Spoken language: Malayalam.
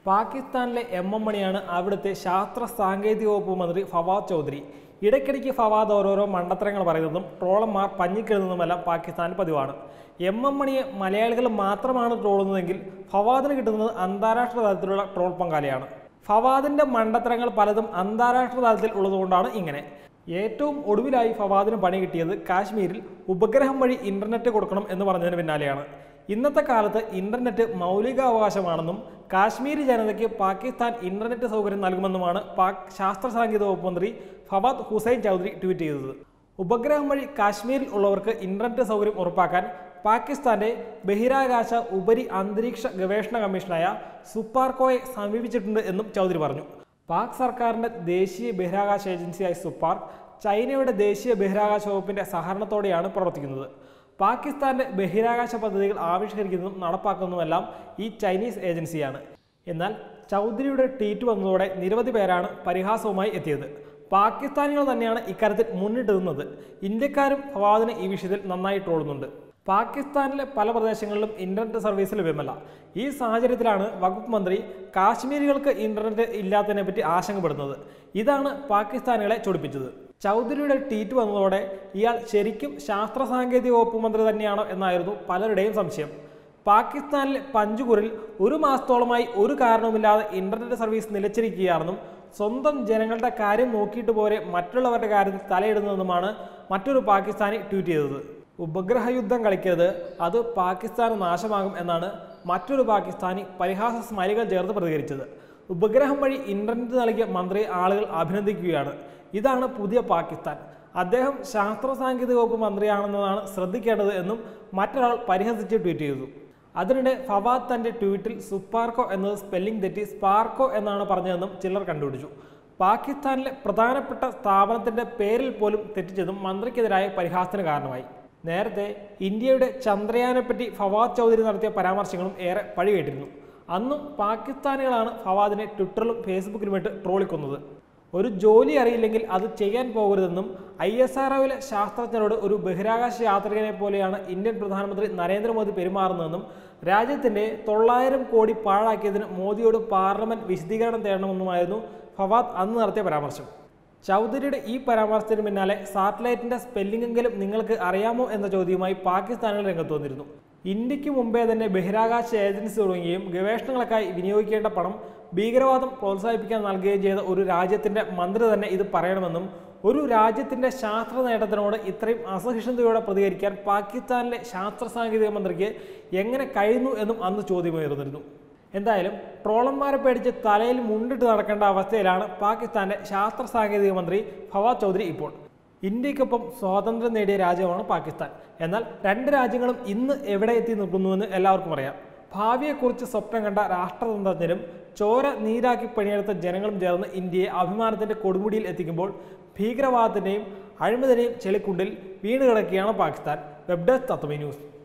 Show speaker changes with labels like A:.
A: പാകിസ്ഥാനിലെ എം എം മണിയാണ് അവിടുത്തെ ശാസ്ത്ര സാങ്കേതിക വകുപ്പ് മന്ത്രി ഫവാദ് ചൗധരി ഇടയ്ക്കിടയ്ക്ക് ഫവാദ് ഓരോരോ മണ്ടത്തരങ്ങൾ പറയുന്നതും ട്രോളന്മാർ പഞ്ഞിക്കിടുന്നതുമെല്ലാം പാകിസ്ഥാൻ പതിവാണ് എം എം മണിയെ മലയാളികൾ മാത്രമാണ് ട്രോളുന്നതെങ്കിൽ ഫവാദിന് കിട്ടുന്നത് അന്താരാഷ്ട്ര തലത്തിലുള്ള ട്രോൾ പങ്കാളിയാണ് ഫവാദിന്റെ മണ്ടത്തരങ്ങൾ പലതും അന്താരാഷ്ട്ര തലത്തിൽ ഉള്ളതുകൊണ്ടാണ് ഇങ്ങനെ ഏറ്റവും ഒടുവിലായി ഫവാദിന് പണി കിട്ടിയത് കാശ്മീരിൽ ഉപഗ്രഹം വഴി ഇന്റർനെറ്റ് കൊടുക്കണം എന്ന് പറഞ്ഞതിന് പിന്നാലെയാണ് ഇന്നത്തെ കാലത്ത് ഇന്റർനെറ്റ് മൗലികാവകാശമാണെന്നും കാശ്മീരി ജനതയ്ക്ക് പാകിസ്ഥാൻ ഇന്റർനെറ്റ് സൗകര്യം നൽകുമെന്നുമാണ് പാക് ശാസ്ത്ര സാങ്കേതിക വകുപ്പ് മന്ത്രി ഫവാദ് ഹുസൈൻ ചൗധരി ട്വീറ്റ് ചെയ്തത് ഉപഗ്രഹം വഴി കാശ്മീരിൽ ഉള്ളവർക്ക് ഇന്റർനെറ്റ് സൗകര്യം ഉറപ്പാക്കാൻ പാകിസ്ഥാന്റെ ബഹിരാകാശ ഉപരി അന്തരീക്ഷ ഗവേഷണ കമ്മീഷനായ സുപ്പാർക്കോയെ സമീപിച്ചിട്ടുണ്ട് എന്നും ചൗധരി പറഞ്ഞു പാക് സർക്കാരിന്റെ ദേശീയ ബഹിരാകാശ ഏജൻസിയായ സുപ്പാർക്ക് ചൈനയുടെ ദേശീയ ബഹിരാകാശ വകുപ്പിന്റെ സഹകരണത്തോടെയാണ് പ്രവർത്തിക്കുന്നത് പാകിസ്ഥാന്റെ ബഹിരാകാശ പദ്ധതികൾ ആവിഷ്കരിക്കുന്നതും നടപ്പാക്കുന്നതുമെല്ലാം ഈ ചൈനീസ് ഏജൻസിയാണ് എന്നാൽ ചൗധരിയുടെ ട്വീറ്റ് വന്നതോടെ നിരവധി പേരാണ് പരിഹാസവുമായി എത്തിയത് പാകിസ്ഥാനികൾ തന്നെയാണ് ഇക്കാര്യത്തിൽ മുന്നിട്ട് നിന്നത് ഇന്ത്യക്കാരും ഫവാദിനെ ഈ വിഷയത്തിൽ നന്നായി ട്രോളുന്നുണ്ട് പാകിസ്ഥാനിലെ പല പ്രദേശങ്ങളിലും ഇന്റർനെറ്റ് സർവീസ് ലഭ്യമല്ല ഈ സാഹചര്യത്തിലാണ് വകുപ്പ് മന്ത്രി കാശ്മീരികൾക്ക് ഇന്റർനെറ്റ് ഇല്ലാത്തതിനെ പറ്റി ആശങ്കപ്പെടുന്നത് ഇതാണ് പാകിസ്ഥാനികളെ ചൊടിപ്പിച്ചത് ചൗധരിയുടെ ട്വീറ്റ് വന്നതോടെ ഇയാൾ ശരിക്കും ശാസ്ത്ര സാങ്കേതിക വകുപ്പ് മന്ത്രി തന്നെയാണോ എന്നായിരുന്നു പലരുടെയും സംശയം പാകിസ്ഥാനിലെ പഞ്ചുകുറിൽ ഒരു മാസത്തോളമായി ഒരു കാരണവുമില്ലാതെ ഇന്റർനെറ്റ് സർവീസ് നിലച്ചിരിക്കുകയാണെന്നും സ്വന്തം ജനങ്ങളുടെ കാര്യം നോക്കിയിട്ട് പോരെ മറ്റുള്ളവരുടെ കാര്യത്തിൽ തലയിടുന്നതെന്നുമാണ് മറ്റൊരു പാകിസ്ഥാനി ട്വീറ്റ് ചെയ്തത് ഉപഗ്രഹ യുദ്ധം കളിക്കരുത് അത് പാകിസ്ഥാന് നാശമാകും എന്നാണ് മറ്റൊരു പാകിസ്ഥാനി പരിഹാസ സ്മൈലുകൾ ചേർത്ത് പ്രതികരിച്ചത് ഉപഗ്രഹം വഴി ഇന്റർനെറ്റ് നൽകിയ മന്ത്രിയെ ആളുകൾ അഭിനന്ദിക്കുകയാണ് ഇതാണ് പുതിയ പാകിസ്ഥാൻ അദ്ദേഹം ശാസ്ത്ര സാങ്കേതിക വകുപ്പ് മന്ത്രിയാണെന്നതാണ് ശ്രദ്ധിക്കേണ്ടത് എന്നും മറ്റൊരാൾ പരിഹസിച്ച് ട്വീറ്റ് ചെയ്തു അതിനിടെ ഫവാദ് തന്റെ ട്വീറ്റിൽ സുപ്പാർക്കോ എന്നത് സ്പെല്ലിംഗ് തെറ്റി സ്പാർക്കോ എന്നാണ് പറഞ്ഞതെന്നും ചിലർ കണ്ടുപിടിച്ചു പാകിസ്ഥാനിലെ പ്രധാനപ്പെട്ട സ്ഥാപനത്തിന്റെ പേരിൽ പോലും തെറ്റിച്ചതും മന്ത്രിക്കെതിരായ പരിഹാസത്തിന് കാരണമായി നേരത്തെ ഇന്ത്യയുടെ ചന്ദ്രയാനെപ്പറ്റി ഫവാദ് ചൗധരി നടത്തിയ പരാമർശങ്ങളും ഏറെ പഴികേട്ടിരുന്നു അന്നും പാകിസ്ഥാനികളാണ് ഫവാദിനെ ട്വിറ്ററിലും ഫേസ്ബുക്കിലുമിട്ട് ട്രോളിക്കുന്നത് ഒരു ജോലി അറിയില്ലെങ്കിൽ അത് ചെയ്യാൻ പോകരുതെന്നും ഐ എസ് ആർ ശാസ്ത്രജ്ഞരോട് ഒരു ബഹിരാകാശ യാത്രികനെ പോലെയാണ് ഇന്ത്യൻ പ്രധാനമന്ത്രി നരേന്ദ്രമോദി പെരുമാറുന്നതെന്നും രാജ്യത്തിന്റെ തൊള്ളായിരം കോടി പാഴാക്കിയതിന് മോദിയോട് പാർലമെന്റ് വിശദീകരണം തേടണമെന്നുമായിരുന്നു ഫവാദ് അന്ന് നടത്തിയ പരാമർശം ചൗധരിയുടെ ഈ പരാമർശത്തിന് പിന്നാലെ സാറ്റലൈറ്റിന്റെ സ്പെല്ലിംഗെങ്കിലും നിങ്ങൾക്ക് അറിയാമോ എന്ന ചോദ്യവുമായി പാകിസ്ഥാനിൽ രംഗത്ത് വന്നിരുന്നു ഇന്ത്യക്ക് മുമ്പേ തന്നെ ബഹിരാകാശ ഏജൻസി തുടങ്ങുകയും ഗവേഷണങ്ങൾക്കായി വിനിയോഗിക്കേണ്ട പണം ഭീകരവാദം പ്രോത്സാഹിപ്പിക്കാൻ നൽകുകയും ചെയ്ത ഒരു രാജ്യത്തിന്റെ മന്ത്രി തന്നെ ഇത് പറയണമെന്നും ഒരു രാജ്യത്തിന്റെ ശാസ്ത്ര നേട്ടത്തിനോട് ഇത്രയും അസഹിഷ്ണുതയോടെ പ്രതികരിക്കാൻ പാകിസ്ഥാനിലെ ശാസ്ത്ര സാങ്കേതിക മന്ത്രിക്ക് എങ്ങനെ കഴിയുന്നു എന്നും അന്ന് ചോദ്യമുയർന്നിരുന്നു എന്തായാലും ട്രോളന്മാരെ പേടിച്ച് തലയിൽ മുണ്ടിട്ട് നടക്കേണ്ട അവസ്ഥയിലാണ് പാകിസ്ഥാന്റെ ശാസ്ത്ര സാങ്കേതിക മന്ത്രി ഫവാദ് ചൗധരി ഇപ്പോൾ ഇന്ത്യക്കൊപ്പം സ്വാതന്ത്ര്യം നേടിയ രാജ്യമാണ് പാകിസ്ഥാൻ എന്നാൽ രണ്ട് രാജ്യങ്ങളും ഇന്ന് എവിടെ എത്തി നിൽക്കുന്നുവെന്ന് എല്ലാവർക്കും അറിയാം ഭാവിയെക്കുറിച്ച് സ്വപ്നം കണ്ട രാഷ്ട്രതന്ത്രജ്ഞരും ചോര നീരാക്കി പണിയെടുത്ത ജനങ്ങളും ചേർന്ന് ഇന്ത്യയെ അഭിമാനത്തിന്റെ കൊടുമുടിയിൽ എത്തിക്കുമ്പോൾ ഭീകരവാദത്തിന്റെയും അഴിമതിയുടെയും ചെളിക്കുണ്ടിൽ വീണ് കിടക്കുകയാണ് Pakistan web desk Tatwamayi news